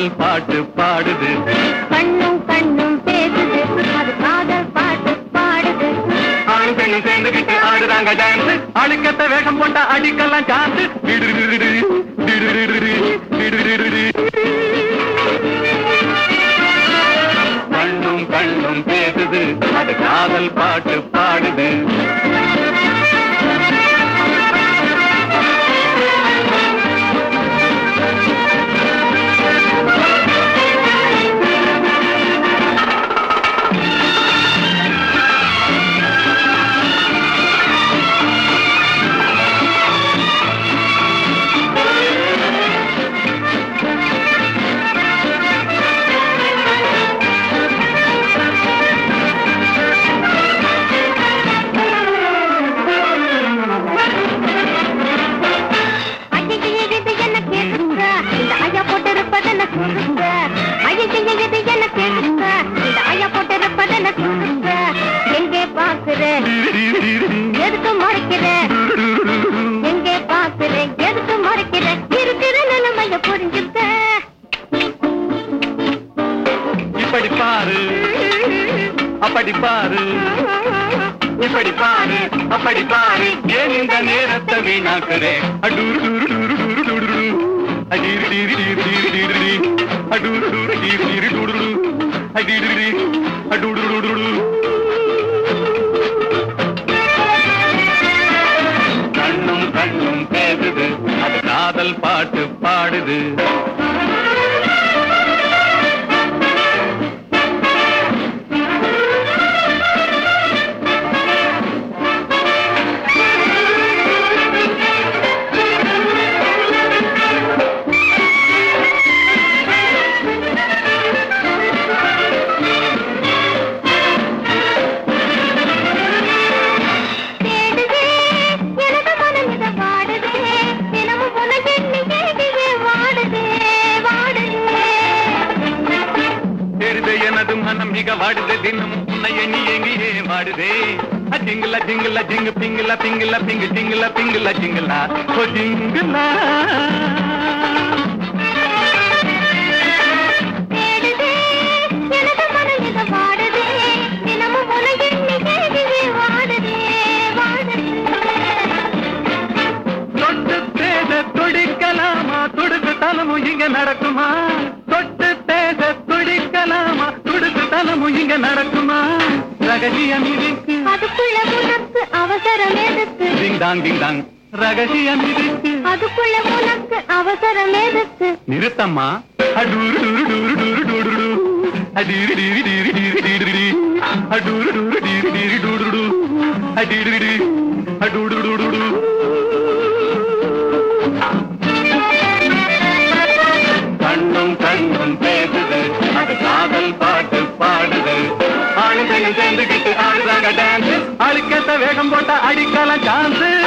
காதல் பாட்டு பாடுது கண்ணும் கண்ணும் பேசுது அது காதல் பாட்டு பாடுது ஆண் பெண்ணும் சேர்ந்துகிட்டு ஆடுறாங்க டான்ஸ் அழுக்கத்த வேகம் போட்டா அடிக்கலாம் சான்ஸ் கண்ணும் கண்ணும் பேசுது அது காதல் பாட்டு பாடுது ஐயையே, இது என்ன கேக்குங்க இந்த ஐயா போட்டு இருப்பதென்ன சொல்லுங்க ஐயையே, இது என்ன கேக்குங்க இந்த ஐயா போட்டு இருப்பதென்ன சொல்லுங்க எங்கே பாக்குற எதுக்கு மறைக்கிற எங்கே பாக்குற எதுக்கு மறைக்கிற இருக்கிற நிலைமைய புரிஞ்சுக்க இப்படி பாரு அப்படி பாரு இப்படி பாரு அப்படி பாரு ஏன் இந்த நேரத்தை வீணாக்குறே அடூரு டூரு டூரு டூரு டூரு டூ. அடீரு டீரு டீரு டீரு டீரு டீ. அடூரு டூரு டீரு டீரு டூரு டூ. அடீரு டீ. அடூரு டூரு டூரு டூ. கண்ணும் கண்ணும் பேசுது அது காதல் பாட்டு பாடுது தேடுதே எனது மனம் இத வாடுதே தினமும் உன எண்ணி ஏகியே வாடுதே வாடுதே தெரிந்த எனது மனம் மிக வாடுது தினம் உன்னை எண்ணி எங்கியே வாடுதே ஜிங்கில ஜிங்கில ஜிங்கு பிங்கில பிங்கில பிங்கு ஜிங்கில பிங்கில ஜிங்கிலா ஓ ஜிங்கிலா தேடுதே எனது மனம் இத வாடுதே தினமும் உன எண்ணி ஏகியே வாடுதே வாடுதே தொட்டு பேச துடிக்கலாமா துடுக்கு தலமும் இங்க நடக்குமா தொட்டு பேச துடிக்கலாமா துடுக்கு தலமும் இங்க நடக்குமா ரகசியம் இருக்கு அதுக்குள்ள உனக்கு அவசரம் எதுக்கு டிங் டாங் டிங் டாங் ரகசியம் இருக்கு அதுக்குள்ள உனக்கு அவசரம் எதுக்கு நிறுத்தம்மா அடூரு டூரு டூரு டூரு டூரு டூ அடீரு டீரி டீரி டீரி டீரி டீ அடூரு டூரு டீரி டீரி டூரு டூ அடீரு டீ அடூரு டூரு டூ கண்ணும் கண்ணும் பேசுது அது காதல் பாட்டு பாடுது ஆணு பெண்ணும் சேர்ந்துகிட்டு ஆடுறாங்க டான்ஸ் அழுக்கத்த வேகம் போட்டா அடிக்கலாம் சான்ஸ்